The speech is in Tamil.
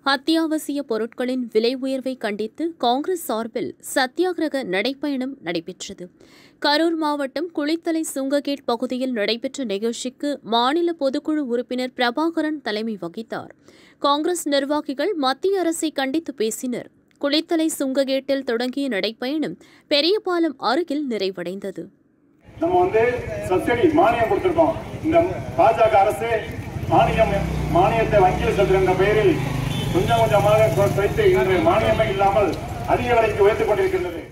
அத்தியாவசிய பொருட்களின் விலை உயர்வை கண்டித்து காங்கிரஸ் சார்பில் சத்தியாகிரக நடைப்பயணம் நடைபெற்றது கரூர் மாவட்டம் குளித்தலை சுங்ககேட் பகுதியில் நடைபெற்ற நிகழ்ச்சிக்கு மாநில பொதுக்குழு உறுப்பினர் பிரபாகரன் தலைமை வகித்தார் காங்கிரஸ் நிர்வாகிகள் மத்திய அரசை கண்டித்து பேசினர் குளித்தலை சுங்ககேட்டில் தொடங்கிய நடைப்பயணம் பெரியபாலம் அருகில் நிறைவடைந்தது நம்ம வந்து சப்சிடி மானியம் கொடுத்திருக்கோம் இந்த பாஜக அரசு மானியம் மானியத்தை வங்கியில் செலுத்துகின்ற பெயரில் கொஞ்சம் கொஞ்சமாக குறைத்து இன்று மானியமே இல்லாமல் அதிக விலைக்கு உயர்த்திக் கொண்டிருக்கின்றது